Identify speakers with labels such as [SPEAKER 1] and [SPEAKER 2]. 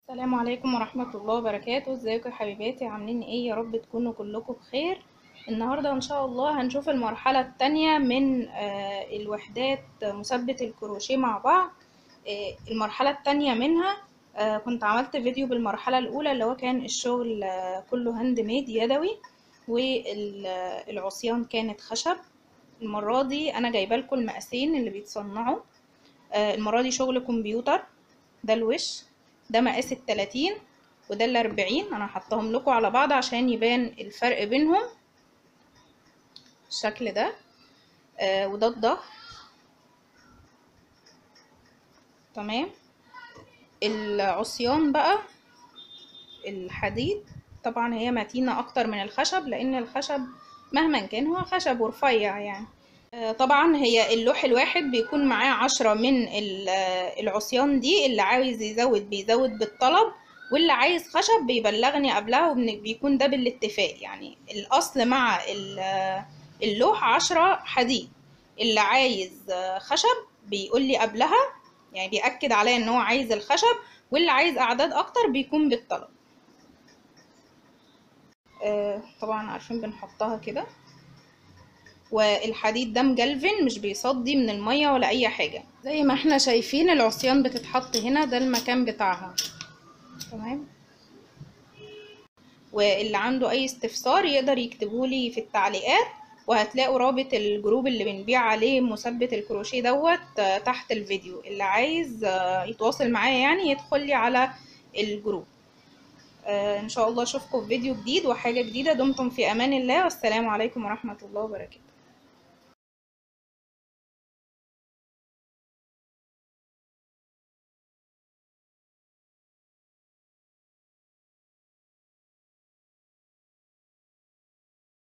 [SPEAKER 1] السلام عليكم ورحمة الله وبركاته ازيكم يا حبيباتي عاملين ايه يا رب تكونوا كلكم بخير النهاردة ان شاء الله هنشوف المرحلة التانية من آه، الوحدات مثبت الكروشيه مع بعض آه، المرحلة التانية منها آه، كنت عملت فيديو بالمرحلة الأولى اللي هو كان الشغل آه، كله هاند ميد يدوي والعصيان كانت خشب المرة دي أنا جايبة لكم المقاسين اللي بيتصنعوا آه، المرة دي شغل كمبيوتر ده الوش ده مقاس التلاتين وده الأربعين أنا حطهم لكم على بعض عشان يبان الفرق بينهم الشكل ده آه وده الظهر تمام العصيان بقى الحديد طبعا هي متينة أكتر من الخشب لأن الخشب مهما كان هو خشب ورفيع يعني آه، طبعا هي اللوح الواحد بيكون معاه عشرة من ال- آه، العصيان دي اللي عايز يزود بيزود بالطلب واللي عايز خشب بيبلغني قبلها وبيكون ده بالاتفاق يعني الأصل مع ال- آه، اللوح عشرة حديد اللي عايز آه، خشب بيقول لي قبلها يعني بيأكد عليا ان هو عايز الخشب واللي عايز أعداد أكتر بيكون بالطلب آه، طبعا عارفين بنحطها كده والحديد ده مجلفن مش بيصدي من المية ولا اي حاجة زي ما احنا شايفين العصيان بتتحط هنا ده المكان بتاعها تمام واللي عنده اي استفسار يقدر يكتبهولي في التعليقات وهتلاقوا رابط الجروب اللي بنبيع عليه مثبت الكروشيه دوت آه، تحت الفيديو اللي عايز آه، يتواصل معايا يعني يدخل لي على الجروب آه، ان شاء الله اشوفكم في فيديو جديد وحاجة جديدة دمتم في امان الله والسلام عليكم ورحمة الله وبركاته